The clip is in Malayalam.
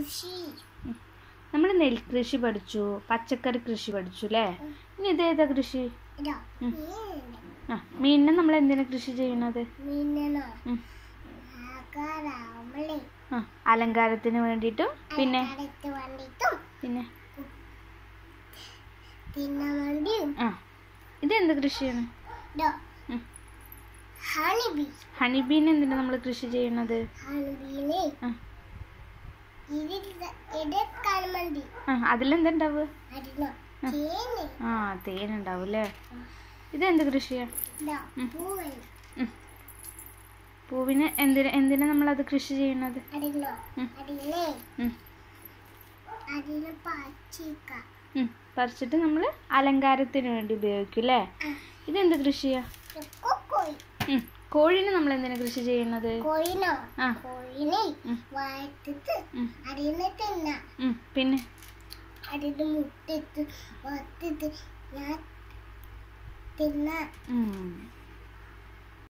കൃഷി നമ്മൾ നെൽകൃഷി പഠിച്ചു പച്ചക്കറി കൃഷി പഠിച്ചു അല്ലേ ഇനി ഇതേതാ കൃഷി ഇതാ ഉം. മീനുണ്ട്. ആ മീനിനെ നമ്മൾ എന്തിനാ കൃഷി ചെയ്യുന്നത് മീനോ ഉം. ആകാരാമളി ആ അലങ്കാരത്തിന് വേണ്ടിയിട്ടും പിന്നെ അലങ്കാരത്തിന് വേണ്ടിയിട്ടും പിന്നെ തിന്നാൻ വേണ്ടിയും ആ ഇതെന്ത് കൃഷിയാണ് ഇതാ ഉം. ഹണിബി ഹണിബീനെ എന്തിനാ നമ്മൾ കൃഷി ചെയ്യണത് ഹണിബീനെ ആ ഇതിൽ എടുക്കാൻ വേണ്ടി ആ അതിലെന്താ ഉണ്ടാവുക അതിനോ തേന് ആ തേനുണ്ടാവും അല്ലേ ഇതെന്ത് കൃഷിയാ ഇതാ ഉം. പൂവൻ ഉം. പൂവിന് എന്തിനാ എന്തിനാ നമ്മൾ അത് കൃഷി ചെയ്യണത് അതിനോ ഉം. അതിനെ ഉം. അതിന് പച്ചിക്ക ഉം. പറിച്ചിട്ട് നമ്മൾ അലങ്കാരത്തിന് വേണ്ടി ഉപയോഗിക്കും അല്ലേ ഇതെന്ത് കൃഷിയാ കൊക്കോയി ഉം. കോഴിനെ നമ്മൾ എന്തിനാ കൃഷി ചെയ്യുന്നത് കോഴിനോ ആ. കോഴിനെ ഉം. വഴറ്റിട്ട് ഉം. അതിനെ തിന്ന ഉം. പിന്നെ അതിന് മുട്ടിട്ട് വറുത്തിട്ട് ഞാൻ തിന്ന ഉം.